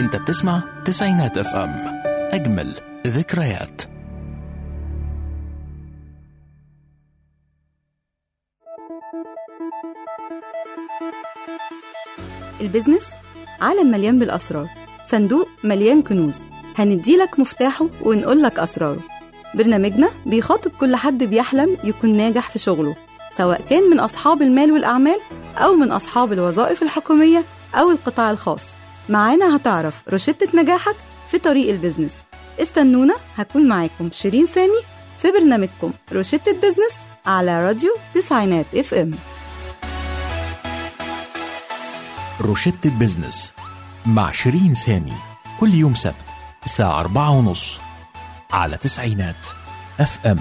انت بتسمع تسعينات اف ام اجمل ذكريات البيزنس عالم مليان بالأسرار صندوق مليان كنوز هنديلك مفتاحه ونقولك أسراره برنامجنا بيخاطب كل حد بيحلم يكون ناجح في شغله سواء كان من أصحاب المال والأعمال أو من أصحاب الوظائف الحكومية أو القطاع الخاص معانا هتعرف روشتة نجاحك في طريق البيزنس استنونا هكون معاكم شيرين سامي في برنامجكم روشتة بيزنس على راديو تسعينات اف ام روشتة بيزنس مع شيرين سامي كل يوم سبت الساعة أربعة ونص على تسعينات اف ام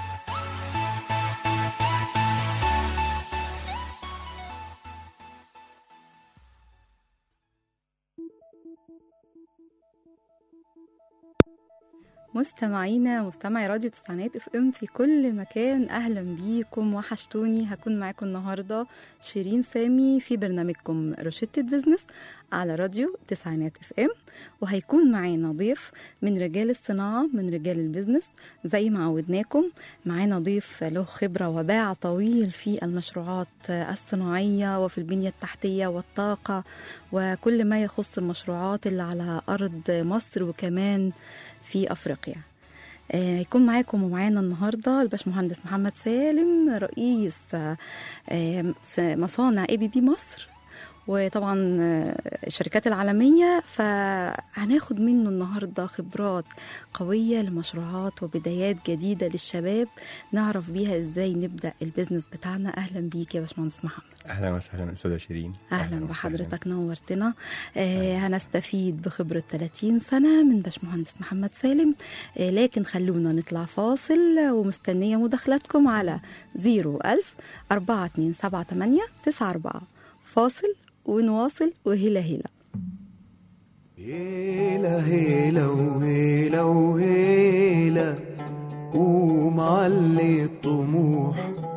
مستمعينا مستمعي راديو تسعينات اف ام في كل مكان اهلا بيكم وحشتوني هكون معاكم النهارده شيرين سامي في برنامجكم روشتة بزنس على راديو تسعينات اف ام وهيكون معانا ضيف من رجال الصناعه من رجال البزنس زي ما عودناكم معانا ضيف له خبره وباع طويل في المشروعات الصناعيه وفي البنيه التحتيه والطاقه وكل ما يخص المشروعات اللي على ارض مصر وكمان في افريقيا آه، هيكون معاكم ومعانا النهارده الباشمهندس محمد سالم رئيس آه، آه، مصانع اي بي بي مصر وطبعا آه، الشركات العالميه فهناخد منه النهارده خبرات قويه لمشروعات وبدايات جديده للشباب نعرف بيها ازاي نبدا البيزنس بتاعنا اهلا بيك يا باشمهندس محمد اهلا وسهلا استاذه شيرين اهلا وسهلاً. بحضرتك نورتنا آه هنستفيد بخبره 30 سنه من باشمهندس محمد سالم آه لكن خلونا نطلع فاصل ومستنيه مداخلاتكم على 01000 4278 94 فاصل ونواصل وهلا هلا هيلا هيلا وهيلا وهيلا قوم علي الطموح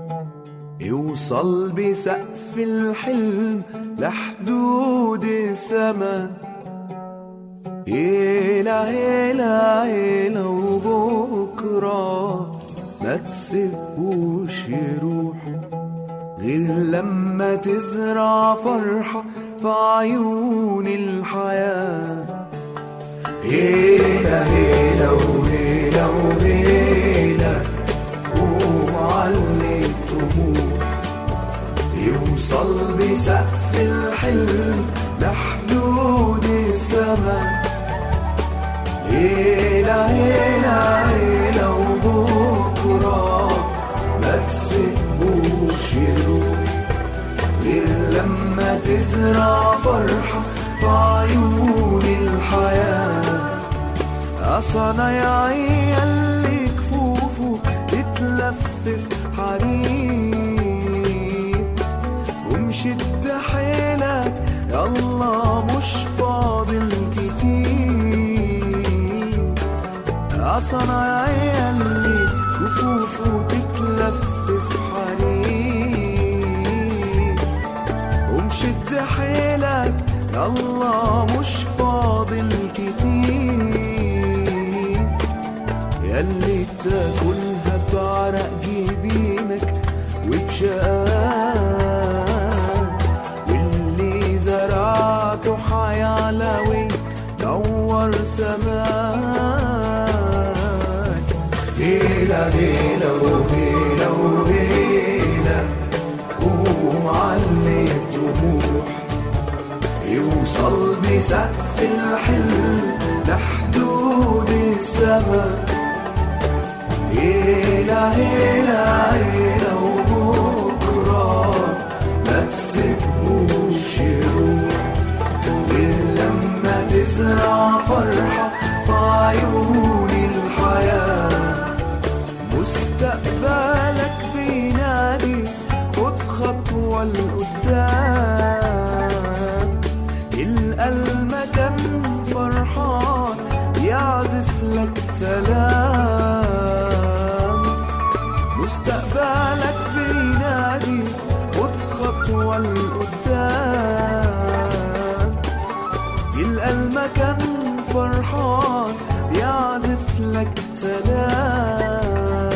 يوصل بسقف الحلم لحدود السما هيلا هيلا هيلا وبكرة ما تسيبوش يروح غير لما تزرع فرحة في عيون الحياة هيلا هيلا وهيلا وهيلا قوم علي الطموح يوصل بسقف الحلم لحدود السما هيلا هيلا هيلا وبكرة ما تسيبوش يروح غير لما تزرع فرحة في عيون الحياة أصنايعي اللي كفوفه تتلفف حريم ومشد حيلك يلا مش فاضل كتير أصنايعي اللي كفوفه تتلفف حريم ومشد حيلك يلا مش فاضل كتير ياللي تاكلها بعرق جبينك وبشقاك واللي زرعته حيعلى ويدور سماك هيلا هيلا وهيلا وهيلا قوم علي الطموح يوصل بسقف الحلم لحدود السما هيلا هيلا هيلا وبكرة ما تسيبوش يروح غير لما تزرع فرحة في عيون الحياة مستقبلك بينادي خد خطوة لقدام تلقى المكان فرحان يعزف لك سلام مستقبلك بينادي خد خطوة لقدام تلقى المكان لك سلام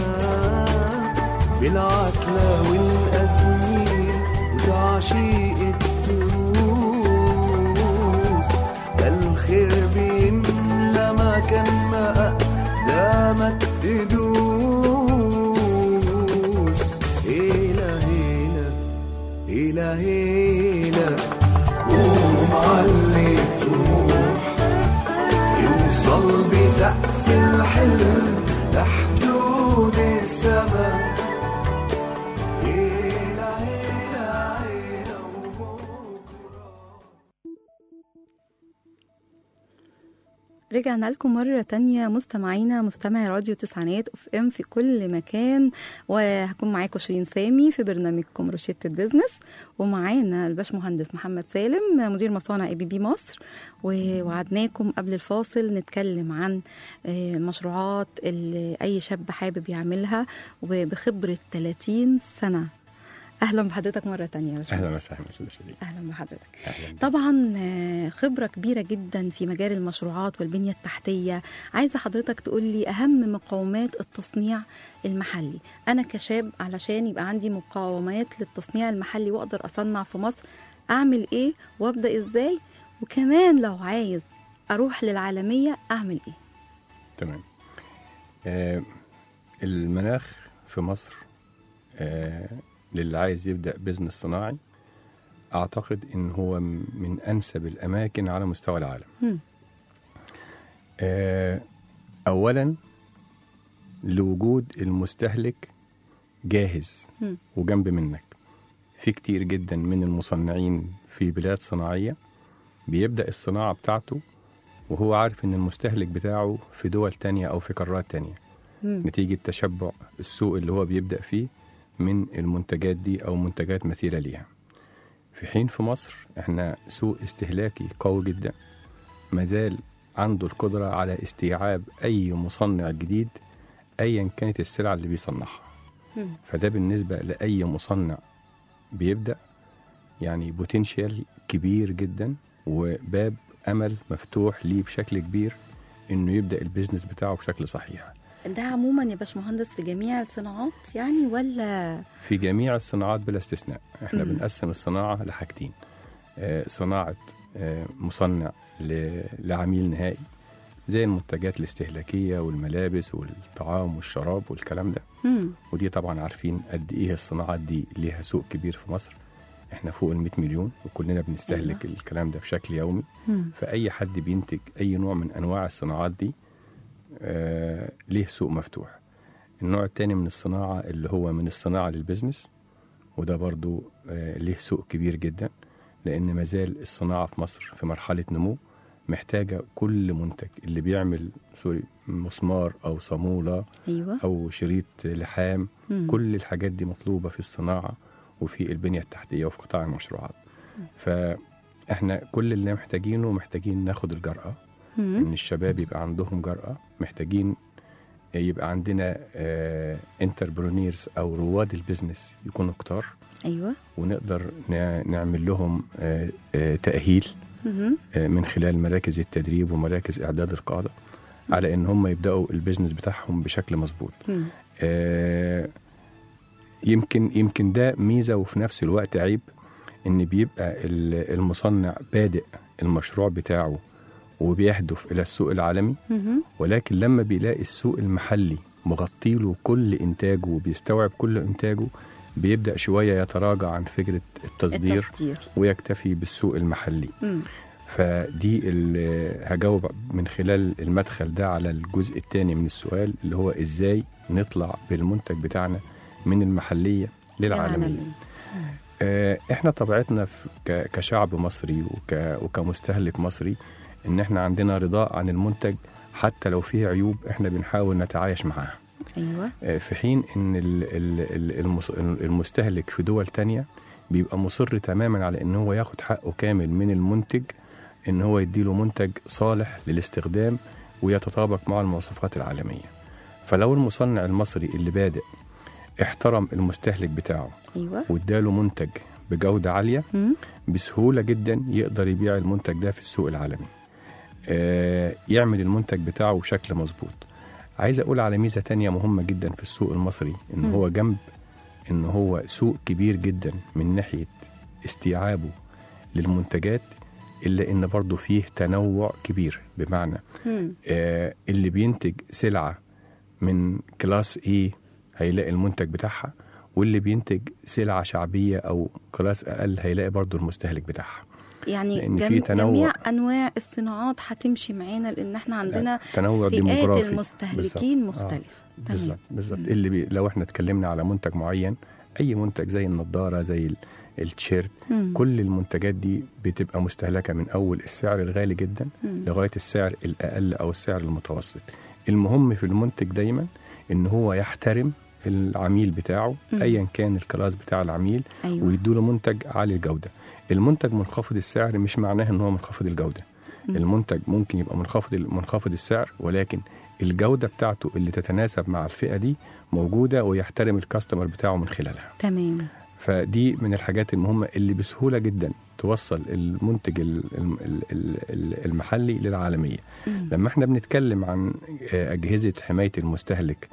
بالعتلة والأزمير وتعشيق التروس ده الخير بيملى مكان ما أقدامك تدوس هيلا هيلا هيلا هيلا قوم علي طموح يوصل بسقف الحلم لحدود السما هيلا هيلا هيلا وبكرة رجعنا لكم مرة تانية مستمعينا مستمعي راديو تسعينات اف ام في كل مكان وهكون معاكم شيرين سامي في برنامجكم روشتة بيزنس ومعانا الباشمهندس محمد سالم مدير مصانع اي بي بي مصر ووعدناكم قبل الفاصل نتكلم عن آه، المشروعات اللي اي شاب حابب يعملها وبخبرة 30 سنة اهلا بحضرتك مرة تانية يا باشمهندس اهلا وسهلا استاذ شيرين اهلا بحضرتك اهلا بك. طبعا آه، خبرة كبيرة جدا في مجال المشروعات والبنية التحتية عايزة حضرتك تقول لي أهم مقومات التصنيع المحلي أنا كشاب علشان يبقى عندي مقومات للتصنيع المحلي وأقدر أصنع في مصر أعمل إيه وأبدأ إزاي وكمان لو عايز أروح للعالمية أعمل إيه تمام آه المناخ في مصر آه للي عايز يبدا بزنس صناعي اعتقد ان هو م- من انسب الاماكن على مستوى العالم مم. آه اولا لوجود المستهلك جاهز مم. وجنب منك في كتير جدا من المصنعين في بلاد صناعيه بيبدا الصناعه بتاعته وهو عارف ان المستهلك بتاعه في دول تانية او في قارات تانية مم. نتيجة تشبع السوق اللي هو بيبدأ فيه من المنتجات دي أو منتجات مثيرة ليها في حين في مصر احنا سوق استهلاكي قوي جدا مازال عنده القدرة على استيعاب أي مصنع جديد أيا كانت السلعة اللي بيصنعها مم. فده بالنسبة لأي مصنع بيبدأ يعني بوتنشال كبير جدا وباب أمل مفتوح ليه بشكل كبير إنه يبدأ البيزنس بتاعه بشكل صحيح ده عموما يا باشمهندس في جميع الصناعات يعني ولا في جميع الصناعات بلا استثناء احنا مم. بنقسم الصناعة لحاجتين آه، صناعة آه، مصنع ل- لعميل نهائي زي المنتجات الاستهلاكية والملابس والطعام والشراب والكلام ده مم. ودي طبعا عارفين قد ايه الصناعات دي ليها سوق كبير في مصر احنا فوق ال 100 مليون وكلنا بنستهلك أيوة. الكلام ده بشكل يومي مم. فأي حد بينتج أي نوع من أنواع الصناعات دي آه ليه سوق مفتوح النوع التاني من الصناعة اللي هو من الصناعة للبزنس وده برضو آه ليه سوق كبير جدا لأن مازال الصناعة في مصر في مرحلة نمو محتاجة كل منتج اللي بيعمل سوري مسمار أو صامولة أيوة أو شريط لحام مم. كل الحاجات دي مطلوبة في الصناعة وفي البنية التحتية وفي قطاع المشروعات فإحنا كل اللي محتاجينه محتاجين ناخد الجرأة مم. ان الشباب يبقى عندهم جرأة محتاجين يبقى عندنا انتربرونيرز او رواد البيزنس يكونوا كتار أيوة ونقدر نع- نعمل لهم آه، آه، تأهيل مم. آه، من خلال مراكز التدريب ومراكز إعداد القادة على إن هم يبدأوا البيزنس بتاعهم بشكل مظبوط مم. آه، يمكن يمكن ده ميزة وفي نفس الوقت عيب إن بيبقى ال- المصنع بادئ المشروع بتاعه وبيهدف إلى السوق العالمي مم. ولكن لما بيلاقي السوق المحلي مغطي له كل انتاجه وبيستوعب كل انتاجه بيبدا شويه يتراجع عن فكره التصدير التصدير ويكتفي بالسوق المحلي مم. فدي ال- هجاوب من خلال المدخل ده على الجزء الثاني من السؤال اللي هو ازاي نطلع بالمنتج بتاعنا من المحليه للعالميه العالمية. آه، احنا طبيعتنا في- ك- كشعب مصري وك- وكمستهلك مصري ان احنا عندنا رضاء عن المنتج حتى لو فيه عيوب احنا بنحاول نتعايش معاها أيوة آه، في حين ان ال- ال- ال- المس- المستهلك في دول تانية بيبقى مصر تماما على ان هو ياخد حقه كامل من المنتج ان هو يديله منتج صالح للاستخدام ويتطابق مع المواصفات العالمية فلو المصنع المصري اللي بادئ احترم المستهلك بتاعه أيوة واداله منتج بجودة عالية مم. بسهولة جدا يقدر يبيع المنتج ده في السوق العالمي آه، يعمل المنتج بتاعه بشكل مظبوط عايز اقول على ميزه تانية مهمه جدا في السوق المصري ان مم. هو جنب ان هو سوق كبير جدا من ناحيه استيعابه للمنتجات الا ان برضه فيه تنوع كبير بمعنى مم. آه اللي بينتج سلعه من كلاس ايه هيلاقي المنتج بتاعها واللي بينتج سلعه شعبيه او كلاس اقل هيلاقي برضه المستهلك بتاعها يعني لأن جم... في تنوع. جميع انواع الصناعات هتمشي معانا لان احنا عندنا تنوع فئات ديموغرافي المستهلكين بالظبط. آه. مختلفه بالظبط بالظبط مم. اللي بي لو احنا اتكلمنا على منتج معين اي منتج زي النضاره زي ال- التيشيرت مم. كل المنتجات دي بتبقى مستهلكه من اول السعر الغالي جدا مم. لغايه السعر الاقل او السعر المتوسط المهم في المنتج دايما ان هو يحترم العميل بتاعه مم. ايا كان الكلاس بتاع العميل ايوه ويدوله منتج عالي الجوده المنتج منخفض السعر مش معناه ان هو منخفض الجوده مم. المنتج ممكن يبقى منخفض منخفض السعر ولكن الجوده بتاعته اللي تتناسب مع الفئه دي موجوده ويحترم الكاستمر بتاعه من خلالها تمام فدي من الحاجات المهمه اللي بسهوله جدا توصل المنتج ال- ال- ال- ال- المحلي للعالميه مم. لما احنا بنتكلم عن آه، اجهزه حمايه المستهلك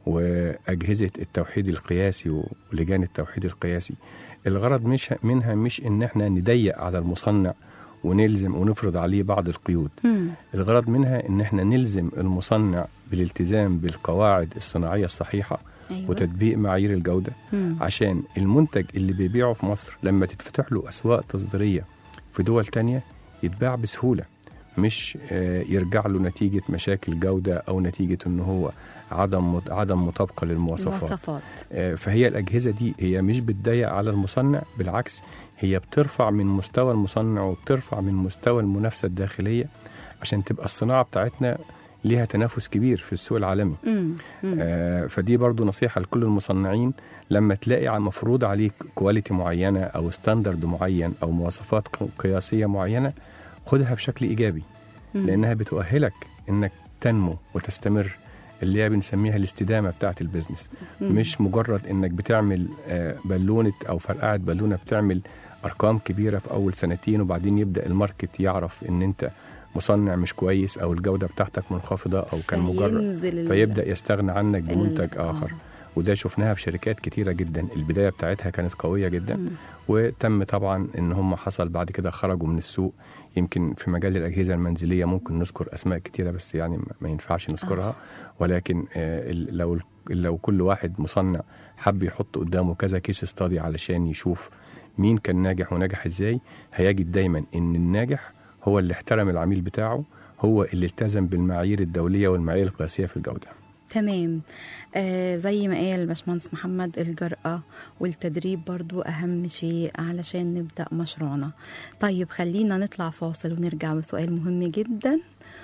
واجهزه التوحيد القياسي ولجان التوحيد القياسي الغرض مش منها مش ان احنا نضيق على المصنع ونلزم ونفرض عليه بعض القيود مم. الغرض منها ان احنا نلزم المصنع بالالتزام بالقواعد الصناعيه الصحيحه ايوه وتطبيق معايير الجوده مم. عشان المنتج اللي بيبيعه في مصر لما تتفتح له اسواق تصديريه في دول تانية يتباع بسهوله مش آه، يرجع له نتيجه مشاكل جوده او نتيجه ان هو عدم مط- عدم مطابقه للمواصفات مواصفات آه، فهي الاجهزه دي هي مش بتضيق على المصنع بالعكس هي بترفع من مستوى المصنع وبترفع من مستوى المنافسه الداخليه عشان تبقى الصناعه بتاعتنا ليها تنافس كبير في السوق العالمي مم. مم. آه، فدي برضو نصيحة لكل المصنعين لما تلاقي ع- مفروض عليك كواليتي معينة أو ستاندرد معين أو مواصفات ق- قياسية معينة خدها بشكل إيجابي مم. لأنها بتؤهلك إنك تنمو وتستمر اللي هي بنسميها الاستدامة بتاعة البيزنس مم. مش مجرد إنك بتعمل آه، بالونة أو فرقعة بالونة بتعمل أرقام كبيرة في أول سنتين وبعدين يبدأ الماركت يعرف إن أنت مصنع مش كويس أو الجودة بتاعتك منخفضة أو كان مجرد فينزل ال- فيبدا يستغنى عنك ال- بمنتج آه. اخر وده شفناها في شركات كتيره جدا البدايه بتاعتها كانت قويه جدا مم. وتم طبعا ان هم حصل بعد كده خرجوا من السوق يمكن في مجال الاجهزه المنزليه ممكن نذكر اسماء كتيره بس يعني ما- ما ينفعش نذكرها ولكن آه، ال- لو لو كل واحد مصنع حب يحط قدامه كذا كيس ستادي علشان يشوف مين كان ناجح ونجح ازاي هيجد دايما ان الناجح هو اللي احترم العميل بتاعه هو اللي التزم بالمعايير الدوليه والمعايير القياسيه في الجوده تمام آه زي ما قال باشمهندس محمد الجرأة والتدريب برضو أهم شيء علشان نبدأ مشروعنا طيب خلينا نطلع فاصل ونرجع بسؤال مهم جدا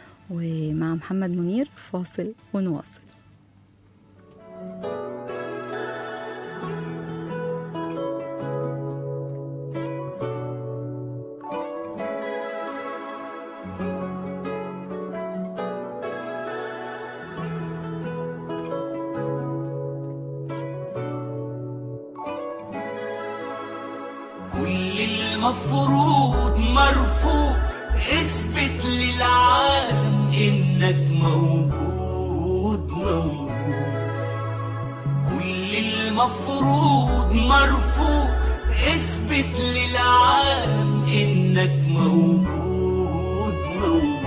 ومع محمد منير فاصل ونواصل كل المفروض مرفوض اثبت للعالم انك موجود موجود كل المفروض مرفوض اثبت للعالم انك موجود موجود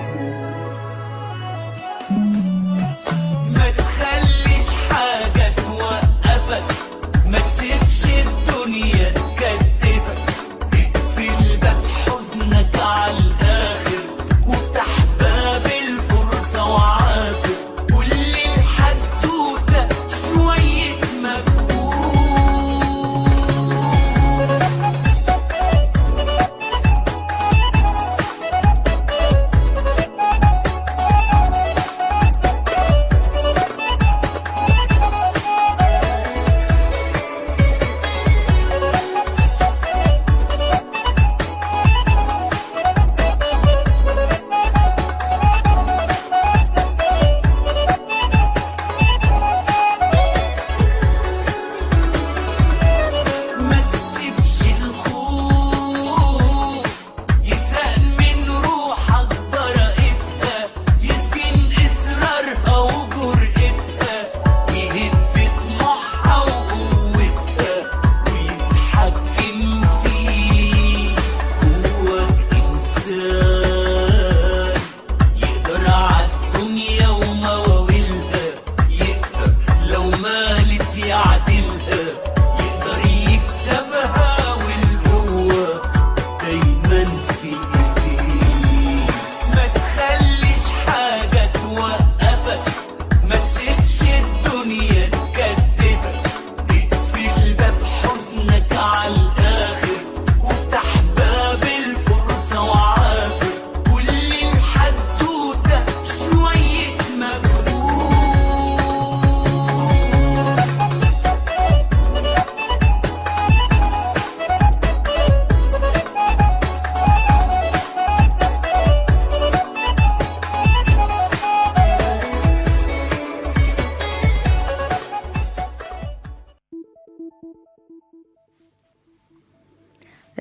ما تخليش حاجة توقفك ما تسيبش الدنيا تكتفك اقفل باب حزنك على الآخر وافتح باب الفرصة وعافر كل الحدوتة شوية مجهود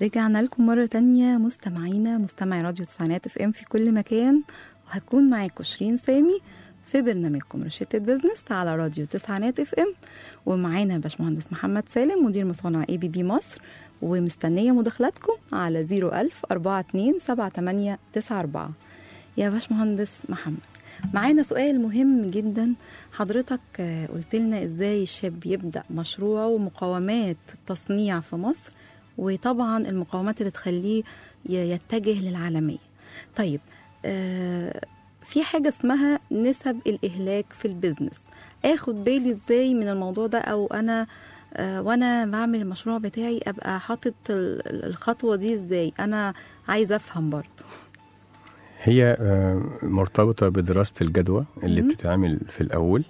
رجعنا لكم مرة تانية مستمعينا مستمعي راديو تسعينات اف ام في كل مكان وهكون معاكم شيرين سامي في برنامجكم رشدة بزنس على راديو تسعينات اف ام ومعانا باشمهندس محمد سالم مدير مصانع اي بي بي مصر ومستنية مداخلاتكم على 01000 42 78 94 يا باشمهندس محمد معانا سؤال مهم جدا حضرتك آه، قلت لنا ازاي الشاب يبدأ مشروعه ومقومات التصنيع في مصر وطبعا المقومات اللي تخليه ي- يتجه للعالمية طيب آه في حاجة اسمها نسب الإهلاك في البيزنس اخد بالي ازاي من الموضوع ده او انا آه وانا بعمل المشروع بتاعي ابقى حاطط ال- ال- الخطوة دي ازاي انا عايزة افهم برضو هي آه، مرتبطة بدراسة الجدوى اللي مم. بتتعمل في الأول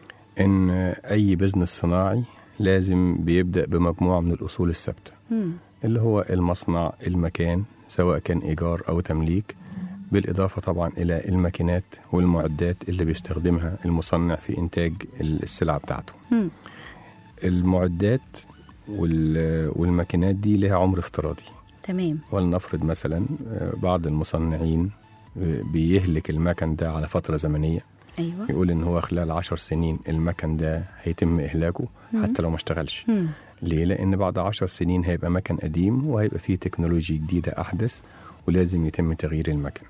إن آه، أي بزنس صناعي لازم بيبدأ بمجموعة من الأصول الثابتة مم. اللي هو المصنع المكان سواء كان إيجار أو تمليك بالإضافة طبعا إلى الماكينات والمعدات اللي بيستخدمها المصنع في إنتاج السلعة بتاعته مم. المعدات وال- والماكينات دي لها عمر افتراضي تمام ولنفرض مثلا آه، بعض المصنعين آه، بيهلك المكن ده على فترة زمنية ايوه يقول إن هو خلال عشر سنين المكن ده هيتم إهلاكه حتى لو ما اشتغلش مم. ليه؟ لأن بعد عشر سنين هيبقى مكن قديم وهيبقى فيه تكنولوجي جديدة أحدث ولازم يتم تغيير المكن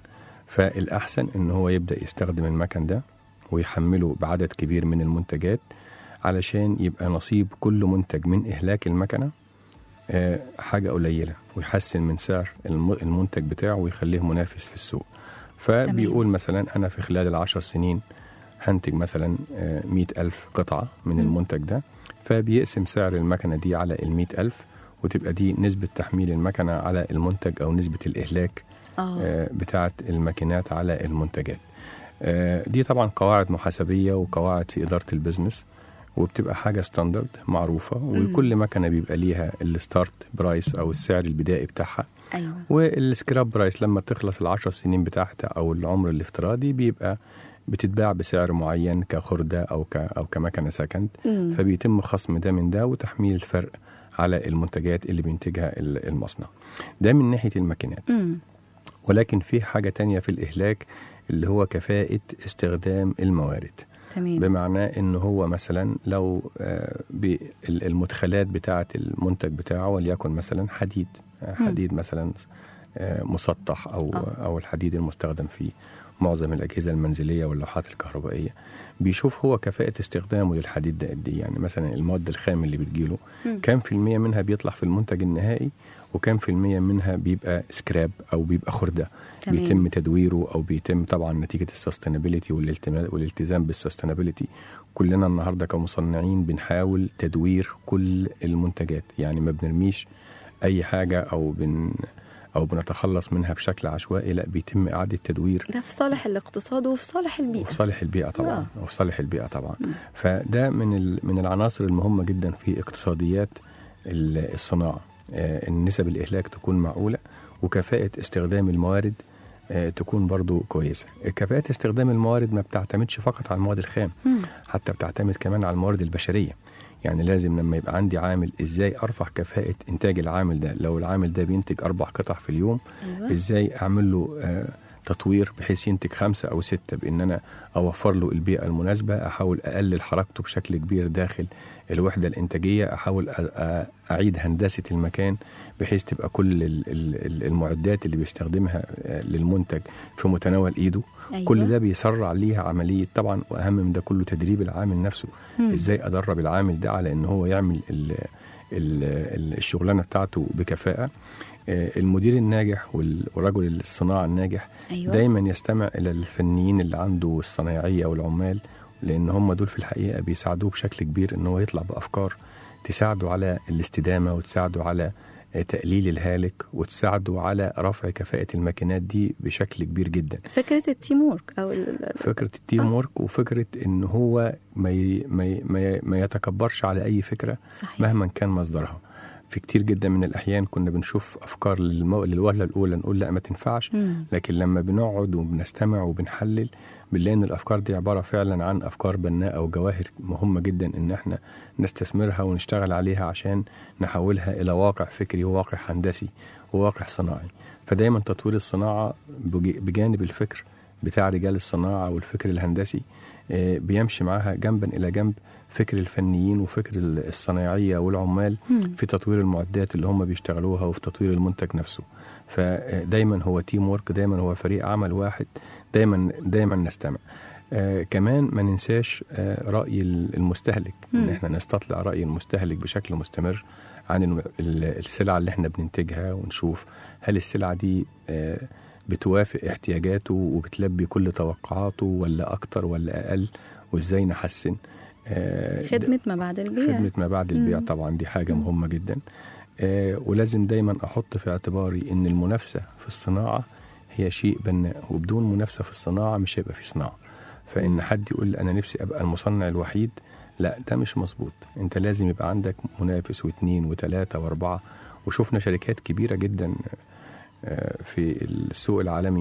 فالأحسن إن هو يبدأ يستخدم المكن ده ويحمله بعدد كبير من المنتجات علشان يبقى نصيب كل منتج من إهلاك المكنة آه، حاجة قليلة ويحسن من سعر الم- المنتج بتاعه ويخليه منافس في السوق فبيقول مثلا أنا في خلال العشر سنين هنتج مثلا آه، مئة ألف قطعة من المنتج ده فبيقسم سعر المكنة دي على المئة ألف وتبقى دي نسبة تحميل المكنة على المنتج أو نسبة الإهلاك اه آه، بتاعة الماكينات على المنتجات آه، دي طبعا قواعد محاسبية وقواعد في إدارة البيزنس وبتبقى حاجة ستاندرد معروفة وكل مكنة بيبقى ليها الستارت برايس أو السعر البدائي بتاعها ايوه والسكراب برايس لما تخلص العشر سنين بتاعتها أو العمر الافتراضي بيبقى بتتباع بسعر معين كخردة أو ك أو كمكنة سكند مم. فبيتم خصم ده من ده وتحميل الفرق على المنتجات اللي بينتجها ال- المصنع ده من ناحية الماكينات مم. ولكن في حاجة تانية في الإهلاك اللي هو كفاءة استخدام الموارد تمام بمعنى ان هو مثلا لو آه، ب- ال- المدخلات بتاعه المنتج بتاعه وليكن مثلا حديد آه، حديد مثلا آه، مسطح او آه. او الحديد المستخدم في معظم الاجهزه المنزليه واللوحات الكهربائيه بيشوف هو كفاءه استخدامه للحديد ده قد ايه يعني مثلا المواد الخام اللي بتجيله مم. كام في المية منها بيطلع في المنتج النهائي وكام في المية منها بيبقى سكراب او بيبقى خردة تمام. بيتم تدويره او بيتم طبعا نتيجة السستينابيلتي والالتزام بالسستينابيلتي كلنا النهارده كمصنعين بنحاول تدوير كل المنتجات يعني ما بنرميش اي حاجة او بن او بنتخلص منها بشكل عشوائي لا بيتم اعادة تدوير ده في صالح الاقتصاد وفي صالح البيئة وفي صالح البيئة طبعا آه. وفي صالح البيئة طبعا فده من ال- من العناصر المهمة جدا في اقتصاديات ال- الصناعة آه، ان نسب الإهلاك تكون معقولة وكفاءة استخدام الموارد آه، تكون برضو كويسة كفاءة استخدام الموارد ما بتعتمدش فقط على المواد الخام مم. حتى بتعتمد كمان على الموارد البشرية يعني لازم لما يبقى عندي عامل ازاي ارفع كفاءة انتاج العامل ده لو العامل ده بينتج اربع قطع في اليوم ايوه ازاي اعمل له آه، تطوير بحيث ينتج خمسة أو ستة بإن أنا أوفر له البيئة المناسبة أحاول أقلل حركته بشكل كبير داخل الوحدة الإنتاجية أحاول أ- أ- أعيد هندسة المكان بحيث تبقى كل ال- ال- ال- المعدات اللي بيستخدمها آه، للمنتج في متناول إيده أيوة. كل ده بيسرع ليها عملية طبعا وأهم من ده كله تدريب العامل نفسه مم. إزاي أدرب العامل ده على إن هو يعمل ال- ال- ال- الشغلانة بتاعته بكفاءة آه، المدير الناجح وال- ورجل الصناعة الناجح ايوه دايما يستمع الى الفنيين اللي عنده الصنايعيه والعمال لان هم دول في الحقيقه بيساعدوه بشكل كبير ان هو يطلع بافكار تساعده على الاستدامه وتساعده على آه، تقليل الهالك وتساعده على رفع كفاءه الماكينات دي بشكل كبير جدا فكرة التيم وورك او ال- ال- فكره التيم ورك وفكره ان هو ما ي- ما ي- ما ي- ما يتكبرش على اي فكره صحيح مهما كان مصدرها في كتير جدا من الاحيان كنا بنشوف افكار للمو... للوهله الاولى نقول لا ما تنفعش مم. لكن لما بنقعد وبنستمع وبنحلل بنلاقي ان الافكار دي عباره فعلا عن افكار بناءه وجواهر مهمه جدا ان احنا نستثمرها ونشتغل عليها عشان نحولها الى واقع فكري وواقع هندسي وواقع صناعي فدايما تطوير الصناعه بج- بجانب الفكر بتاع رجال الصناعه والفكر الهندسي آه، بيمشي معاها جنبا الى جنب فكر الفنيين وفكر الصنايعيه والعمال مم. في تطوير المعدات اللي هم بيشتغلوها وفي تطوير المنتج نفسه فدايما هو تيم ورك دايما هو فريق عمل واحد دايما دايما نستمع آه كمان ما ننساش آه رأي المستهلك ان مم. احنا نستطلع رأي المستهلك بشكل مستمر عن الم- ال- السلعة اللي احنا بننتجها ونشوف هل السلعة دي آه بتوافق احتياجاته وبتلبي كل توقعاته ولا اكتر ولا اقل وازاي نحسن آه ده- خدمة ما بعد البيع خدمة ما بعد البيع مم. طبعا دي حاجة مم. مهمة جدا آه ولازم دايما أحط في اعتباري إن المنافسة في الصناعة هي شيء بناء وبدون منافسة في الصناعة مش هيبقى في صناعة فإن حد يقول أنا نفسي أبقى المصنع الوحيد لا ده مش مظبوط أنت لازم يبقى عندك منافس واثنين وثلاثة وأربعة وشفنا شركات كبيرة جدا آه، في السوق العالمي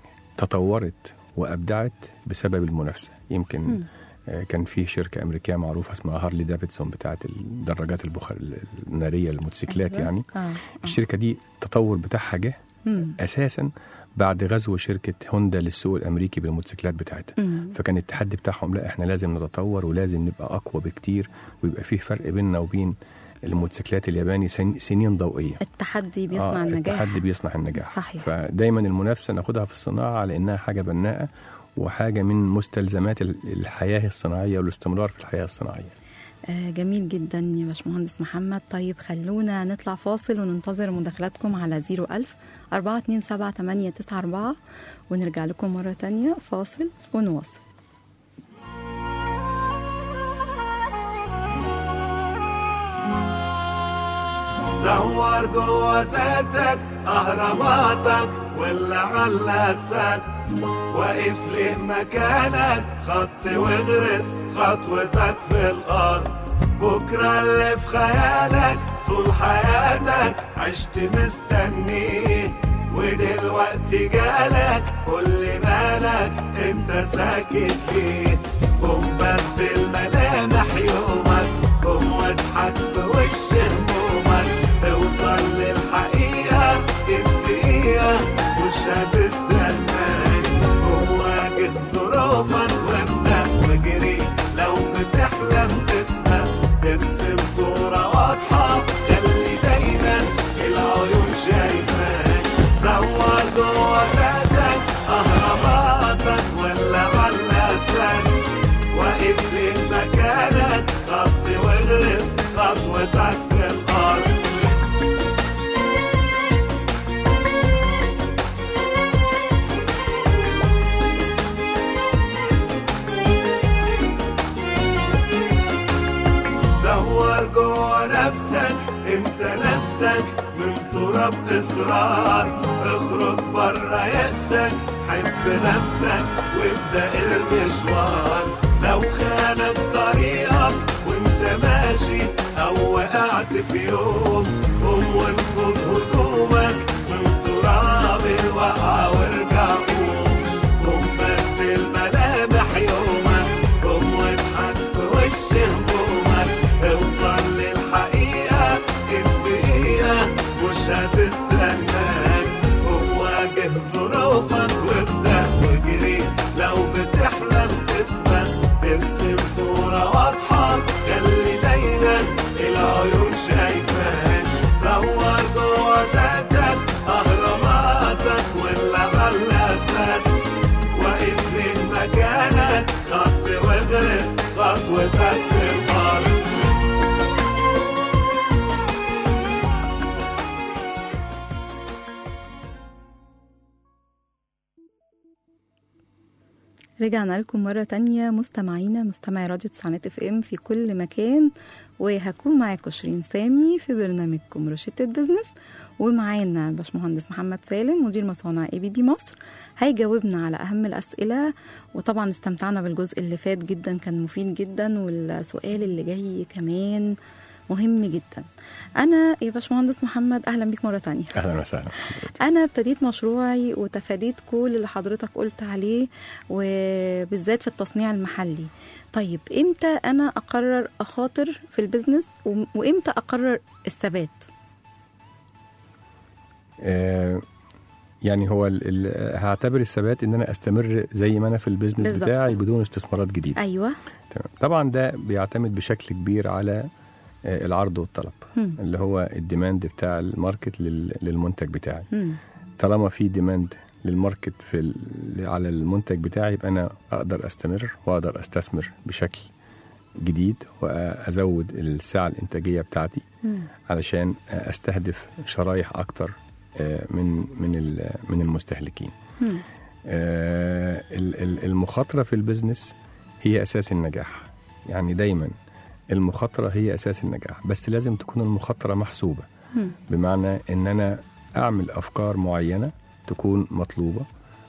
تطورت وأبدعت بسبب المنافسة يمكن مم. آه، كان في شركة أمريكية معروفة اسمها هارلي دافيدسون بتاعت الدراجات البخار النارية الموتوسيكلات أيوة. يعني آه. آه. الشركة دي التطور بتاعها جه مم. أساسا بعد غزو شركة هوندا للسوق الأمريكي بالموتوسيكلات بتاعتها مم. فكان التحدي بتاعهم لا احنا لازم نتطور ولازم نبقى أقوى بكتير ويبقى في فرق بيننا وبين الموتوسيكلات الياباني سن- سنين ضوئية التحدي بيصنع النجاح التحدي بيصنع النجاح صحيح. فدايما المنافسه ناخدها في الصناعه على انها حاجه بناءه وحاجه من مستلزمات ال- الحياه الصناعيه والاستمرار في الحياه الصناعيه آه، جميل جدا يا باشمهندس محمد طيب خلونا نطلع فاصل وننتظر مداخلاتكم على 01000 427 894 ونرجع لكم مرة تانية فاصل ونواصل دور جوا ذاتك اهراماتك واللي على السد واقف ليه مكانك خط واغرس خطوتك في الارض بكره اللي في خيالك طول حياتك عشت مستنيه ودلوقتي جالك قول مالك انت ساكت ليه قوم بدل ملامح يومك قوم واضحك في وش همومك اوصل للحقيقة الدقيقة مش هتستناك قوم واجه ظروفك وابدأ واجري لو بتحلم تسبق ارسم صورة واضحة خلي دايما العيون شايفاك دور جوا ذاتك اهراماتك ولا علاسك واقف ليه مكانك خط واغرس خطوتك في الارض دور جوا نفسك انت نفسك من تراب اصرار اخرج بره يأسك حب نفسك وابدأ المشوار لو خانك طريقك وانت ماشي او وقعت في يوم قوم وانفض هدومك من تراب الوقعة وارجع قوم قوم بدل ملامح يومك قوم واضحك في وش همومك اوصل للحقيقة الدقيقة مش هتستناك قوم واجه ظروفك وابدأ واجري لو بتحلم تسبق ارسم صورة واضحة خلي دايما العيون شايفاك دور جوا ذاتك اهراماتك ولا غلاسات واقف من مكانك خط واغرس خطوتك في الارض رجعنا لكم مرة تانية مستمعينا مستمعي راديو تسعينات اف ام في كل مكان وهكون معاكم شيرين سامي في برنامجكم روشتة بزنس ومعانا الباشمهندس محمد سالم مدير مصانع اي بي بي مصر هيجاوبنا على اهم الاسئله وطبعا استمتعنا بالجزء اللي فات جدا كان مفيد جدا والسؤال اللي جاي كمان مهم جدا انا يا باشمهندس محمد اهلا بيك مره تانية اهلا وسهلا بحضرتك. انا ابتديت مشروعي وتفاديت كل اللي حضرتك قلت عليه وبالذات في التصنيع المحلي طيب امتى انا اقرر اخاطر في البيزنس و- وامتى اقرر الثبات آه، يعني هو ال- ال- هعتبر الثبات ان انا استمر زي ما انا في البيزنس بالظبط. بتاعي بدون استثمارات جديده ايوه تمام طبعا ده بيعتمد بشكل كبير على آه، العرض والطلب مم. اللي هو الديماند بتاع الماركت لل- للمنتج بتاعي مم. طالما في ديماند للماركت في ال- على المنتج بتاعي يبقى انا اقدر استمر واقدر استثمر بشكل جديد وازود السعه الانتاجيه بتاعتي مم. علشان استهدف شرايح اكتر آه، من من ال- من المستهلكين مم. آه، ال- ال- المخاطره في البيزنس هي اساس النجاح يعني دايما المخاطره هي اساس النجاح بس لازم تكون المخاطره محسوبه مم. بمعنى ان انا اعمل افكار معينه تكون مطلوبه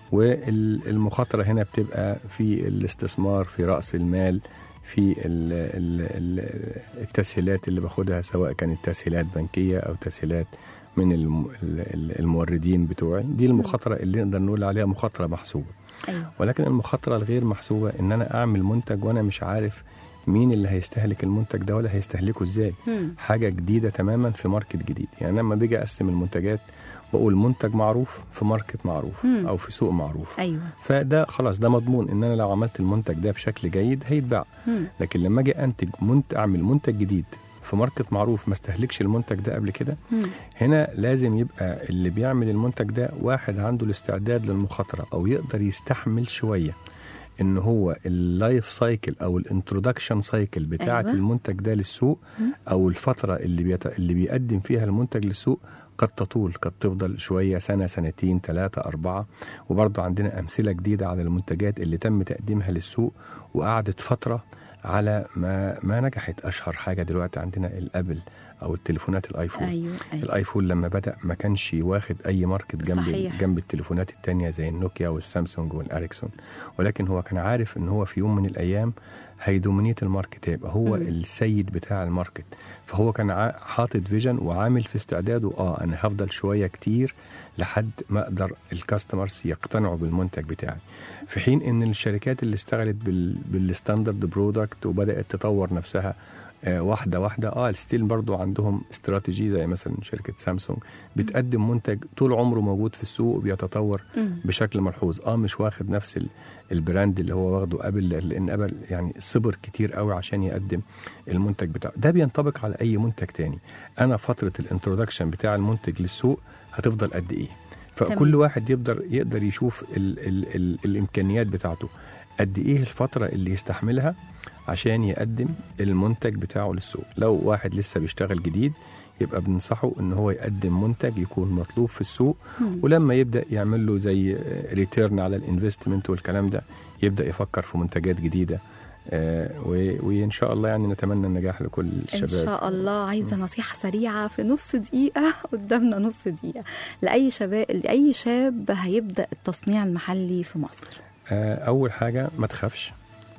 والمخاطره هنا بتبقى في الاستثمار في راس المال في ال- ال- ال- التسهيلات اللي باخدها سواء كانت تسهيلات بنكيه او تسهيلات من الم- ال- ال- الموردين بتوعي دي المخاطره اللي نقدر نقول عليها مخاطره محسوبه ايوه ولكن المخاطره الغير محسوبه ان انا اعمل منتج وانا مش عارف مين اللي هيستهلك المنتج ده ولا هيستهلكه ازاي مم. حاجه جديده تماما في ماركت جديد يعني أنا لما باجي اقسم المنتجات بقول منتج معروف في ماركت معروف مم. او في سوق معروف ايوه فده خلاص ده مضمون ان انا لو عملت المنتج ده بشكل جيد هيتباع مم. لكن لما اجي انتج منت... اعمل منتج جديد في ماركت معروف ما استهلكش المنتج ده قبل كده مم. هنا لازم يبقى اللي بيعمل المنتج ده واحد عنده الاستعداد للمخاطره او يقدر يستحمل شويه ان هو اللايف سايكل او الانترودكشن سايكل بتاعه أيوة. أيوة. المنتج ده للسوق مم. او الفتره اللي بيت... اللي بيقدم فيها المنتج للسوق قد تطول قد تفضل شويه سنه سنتين ثلاثه اربعه وبرضه عندنا امثله جديده على المنتجات اللي تم تقديمها للسوق وقعدت فتره على ما ما نجحت اشهر حاجه دلوقتي عندنا الابل او التليفونات الايفون ايوه ايوه الايفون لما بدا ما كانش واخد اي ماركت جنب صحيح. جنب التليفونات التانية زي النوكيا والسامسونج والاريكسون ولكن هو كان عارف ان هو في يوم من الايام هيدومينيت الماركت هيبقى هو مم. السيد بتاع الماركت فهو كان عا- حاطط فيجن وعامل في استعداده اه انا هفضل شويه كتير لحد ما اقدر الكاستمرز يقتنعوا بالمنتج بتاعي في حين ان الشركات اللي اشتغلت بال بالستاندرد برودكت وبدات تطور نفسها آه، واحده واحده اه ستيل برضو عندهم استراتيجي زي مثلا شركه سامسونج بتقدم منتج طول عمره موجود في السوق وبيتطور مم. بشكل ملحوظ اه مش واخد نفس ال- البراند اللي هو واخده ابل لان ابل يعني صبر كتير قوي عشان يقدم المنتج بتاعه ده بينطبق على اي منتج تاني انا فتره الانترودكشن بتاع المنتج للسوق هتفضل قد ايه فكل تمام. واحد يقدر يقدر يشوف ال ال ال الامكانيات بتاعته قد ايه الفتره اللي يستحملها عشان يقدم المنتج بتاعه للسوق لو واحد لسه بيشتغل جديد يبقى بننصحه ان هو يقدم منتج يكون مطلوب في السوق مم. ولما يبدا يعمل له زي ريتيرن على الانفستمنت والكلام ده يبدا يفكر في منتجات جديده آه، و- وان شاء الله يعني نتمنى النجاح لكل ان الشباب شاء الله عايزه نصيحه سريعه في نص دقيقه قدامنا نص دقيقه لاي شباب لاي شاب هيبدا التصنيع المحلي في مصر آه، اول حاجه ما تخافش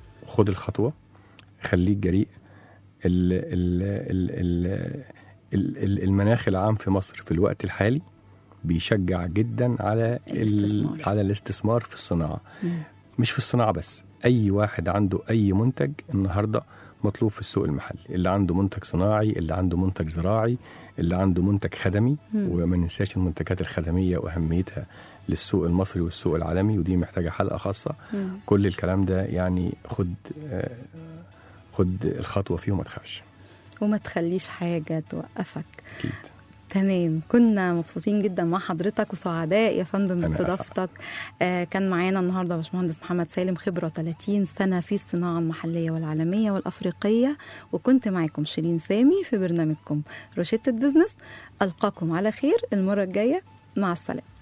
خد الخطوه خليك جريء ال ال ال ال ال- ال- المناخ العام في مصر في الوقت الحالي بيشجع جدا على ال- الاستثمار. على الاستثمار في الصناعه مم. مش في الصناعه بس اي واحد عنده اي منتج النهارده مطلوب في السوق المحلي اللي عنده منتج صناعي اللي عنده منتج زراعي اللي عنده منتج خدمي مم. وما ننساش المنتجات الخدميه واهميتها للسوق المصري والسوق العالمي ودي محتاجه حلقه خاصه مم. كل الكلام ده يعني خد آه، خد الخطوه فيه وما تخافش وما تخليش حاجه توقفك اكيد تمام كنا مبسوطين جدا مع حضرتك وسعداء يا فندم أنا باستضافتك آه كان معانا النهارده باشمهندس محمد سالم خبره 30 سنه في الصناعه المحليه والعالميه والافريقيه وكنت معاكم شيرين سامي في برنامجكم روشته بزنس القاكم على خير المره الجايه مع السلامه